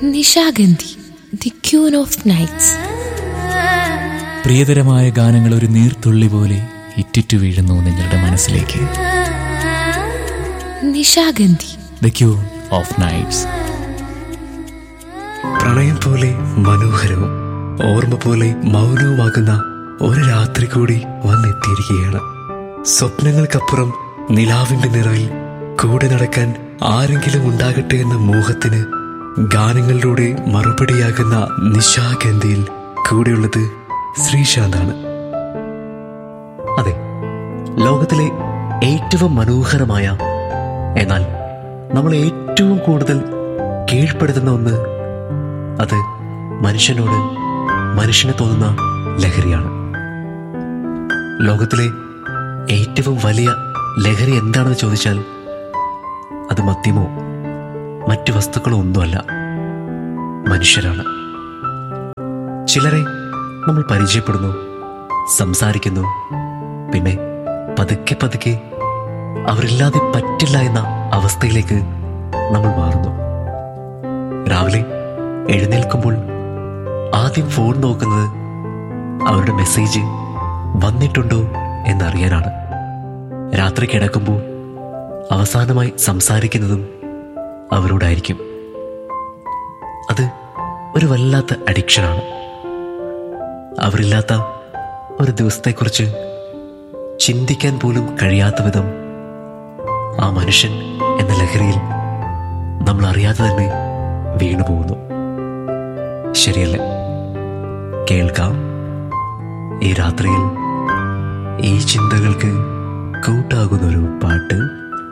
Nishagandhi the queen of nights പ്രിയതരമായ ഗാനങ്ങൾ ഒരു നീർത്തുള്ളി പോലെ ഇറ്റിറ്റു വീഴുന്നു നിങ്ങളുടെ മനസ്സിലേക്ക് Nishagandhi the queen of nights പ്രണയം പോലെ മനോഹരവും ഓർമ്മ പോലെ മൗനവുമാകുന്ന ഒരു രാത്രി കൂടി വന്നെത്തിയിരിക്കുകയാണ് സ്വപ്നങ്ങൾക്കപ്പുറം നിലാവിന്റെ നിറവിൽ കൂടെ നടക്കാൻ ആരെങ്കിലും ഉണ്ടാകട്ടെ എന്ന മോഹത്തിന് ഗാനങ്ങളിലൂടെ മറുപടിയാകുന്ന നിശാഗന്ധിയിൽ കൂടെയുള്ളത് ശ്രീശാന്താണ് അതെ ലോകത്തിലെ ഏറ്റവും മനോഹരമായ എന്നാൽ നമ്മൾ ഏറ്റവും കൂടുതൽ കീഴ്പ്പെടുത്തുന്ന ഒന്ന് അത് മനുഷ്യനോട് മനുഷ്യന് തോന്നുന്ന ലഹരിയാണ് ലോകത്തിലെ ഏറ്റവും വലിയ ലഹരി എന്താണെന്ന് ചോദിച്ചാൽ അത് മദ്യമോ മറ്റു വസ്തുക്കളോ ഒന്നുമല്ല മനുഷ്യരാണ് ചിലരെ നമ്മൾ പരിചയപ്പെടുന്നു സംസാരിക്കുന്നു പിന്നെ പതുക്കെ പതുക്കെ അവരില്ലാതെ പറ്റില്ല എന്ന അവസ്ഥയിലേക്ക് നമ്മൾ മാറുന്നു രാവിലെ എഴുന്നേൽക്കുമ്പോൾ ആദ്യം ഫോൺ നോക്കുന്നത് അവരുടെ മെസ്സേജ് വന്നിട്ടുണ്ടോ എന്നറിയാനാണ് രാത്രി കിടക്കുമ്പോൾ അവസാനമായി സംസാരിക്കുന്നതും അവരോടായിരിക്കും അത് ഒരു വല്ലാത്ത അഡിക്ഷനാണ് അവരില്ലാത്ത ഒരു ദിവസത്തെക്കുറിച്ച് ചിന്തിക്കാൻ പോലും കഴിയാത്ത വിധം ആ മനുഷ്യൻ എന്ന ലഹരിയിൽ നമ്മൾ അറിയാതെ തന്നെ വീണു പോകുന്നു ശരിയല്ലേ കേൾക്കാം ഈ രാത്രിയിൽ ഈ ചിന്തകൾക്ക് കൂട്ടാകുന്നൊരു പാട്ട്